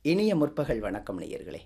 இனிய முற்பகல் வணக்கம் நேயர்களே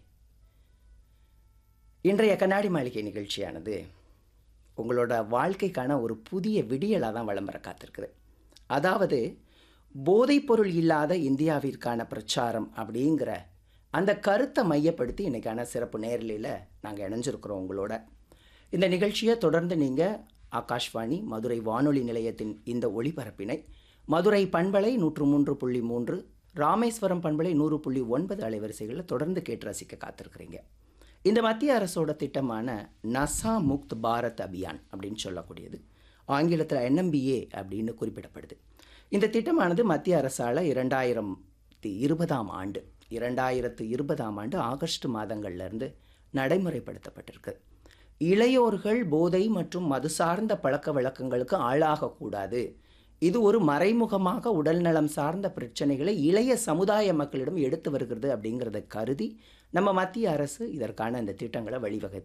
இன்றைய கண்ணாடி மாளிகை நிகழ்ச்சியானது உங்களோட வாழ்க்கைக்கான ஒரு புதிய விடியலாக தான் விளம்பர காத்திருக்குது அதாவது போதைப்பொருள் இல்லாத இந்தியாவிற்கான பிரச்சாரம் அப்படிங்கிற அந்த கருத்தை மையப்படுத்தி இன்றைக்கான சிறப்பு நேரலையில் நாங்கள் இணைஞ்சிருக்கிறோம் உங்களோட இந்த நிகழ்ச்சியை தொடர்ந்து நீங்கள் ஆகாஷ்வாணி மதுரை வானொலி நிலையத்தின் இந்த ஒளிபரப்பினை மதுரை பண்பலை நூற்று மூன்று புள்ளி மூன்று ராமேஸ்வரம் பண்பலை நூறு புள்ளி ஒன்பது அலைவரிசைகளில் தொடர்ந்து கேட்டு ரசிக்க காத்திருக்கிறீங்க இந்த மத்திய அரசோட திட்டமான நசா முக்த் பாரத் அபியான் அப்படின்னு சொல்லக்கூடியது ஆங்கிலத்தில் என்எம்பிஏ அப்படின்னு குறிப்பிடப்படுது இந்த திட்டமானது மத்திய அரசால் இரண்டாயிரத்தி இருபதாம் ஆண்டு இரண்டாயிரத்து இருபதாம் ஆண்டு ஆகஸ்ட் மாதங்கள்லேருந்து நடைமுறைப்படுத்தப்பட்டிருக்கு இளையோர்கள் போதை மற்றும் மது சார்ந்த பழக்க வழக்கங்களுக்கு ஆளாகக்கூடாது இது ஒரு மறைமுகமாக உடல்நலம் சார்ந்த பிரச்சனைகளை இளைய சமுதாய மக்களிடம் எடுத்து வருகிறது அப்படிங்கிறத கருதி நம்ம மத்திய அரசு இதற்கான இந்த திட்டங்களை வழிவகை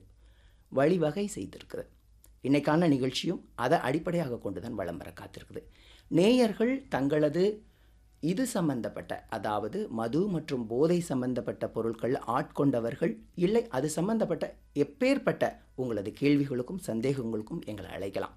வழிவகை செய்திருக்குது இன்னைக்கான நிகழ்ச்சியும் அதை அடிப்படையாக கொண்டு தான் வளம் வர காத்திருக்குது நேயர்கள் தங்களது இது சம்பந்தப்பட்ட அதாவது மது மற்றும் போதை சம்பந்தப்பட்ட பொருட்கள் ஆட்கொண்டவர்கள் இல்லை அது சம்பந்தப்பட்ட எப்பேற்பட்ட உங்களது கேள்விகளுக்கும் சந்தேகங்களுக்கும் எங்களை அழைக்கலாம்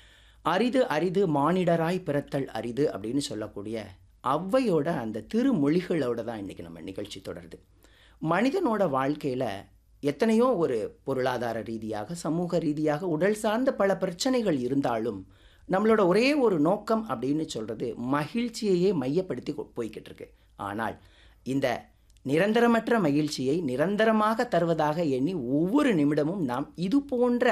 அரிது அரிது மானிடராய் பிறத்தல் அரிது அப்படின்னு சொல்லக்கூடிய ஔவையோட அந்த திருமொழிகளோட தான் இன்றைக்கி நம்ம நிகழ்ச்சி தொடருது மனிதனோட வாழ்க்கையில் எத்தனையோ ஒரு பொருளாதார ரீதியாக சமூக ரீதியாக உடல் சார்ந்த பல பிரச்சனைகள் இருந்தாலும் நம்மளோட ஒரே ஒரு நோக்கம் அப்படின்னு சொல்கிறது மகிழ்ச்சியையே மையப்படுத்தி கொ- போய்கிட்டு இருக்கு ஆனால் இந்த நிரந்தரமற்ற மகிழ்ச்சியை நிரந்தரமாக தருவதாக எண்ணி ஒவ்வொரு நிமிடமும் நாம் இது போன்ற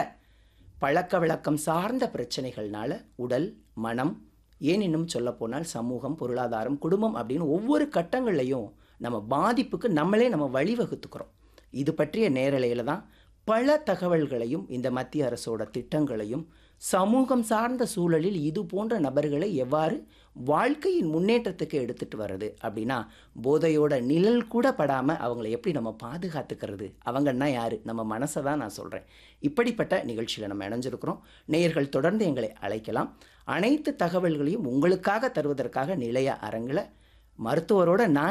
பழக்க வழக்கம் சார்ந்த பிரச்சனைகள்னால உடல் மனம் ஏன் இன்னும் சொல்லப்போனால் சமூகம் பொருளாதாரம் குடும்பம் அப்படின்னு ஒவ்வொரு கட்டங்கள்லையும் நம்ம பாதிப்புக்கு நம்மளே நம்ம வழிவகுத்துக்கிறோம் இது பற்றிய நேரலையில் தான் பல தகவல்களையும் இந்த மத்திய அரசோட திட்டங்களையும் சமூகம் சார்ந்த சூழலில் இது போன்ற நபர்களை எவ்வாறு வாழ்க்கையின் முன்னேற்றத்துக்கு எடுத்துட்டு வர்றது அப்படின்னா போதையோட நிழல் கூட படாமல் அவங்கள எப்படி நம்ம பாதுகாத்துக்கிறது அவங்கன்னா யார் நம்ம மனசை தான் நான் சொல்கிறேன் இப்படிப்பட்ட நிகழ்ச்சியில் நம்ம இணைஞ்சிருக்கிறோம் நேயர்கள் தொடர்ந்து எங்களை அழைக்கலாம் அனைத்து தகவல்களையும் உங்களுக்காக தருவதற்காக நிலைய அரங்கில் மருத்துவரோட நான்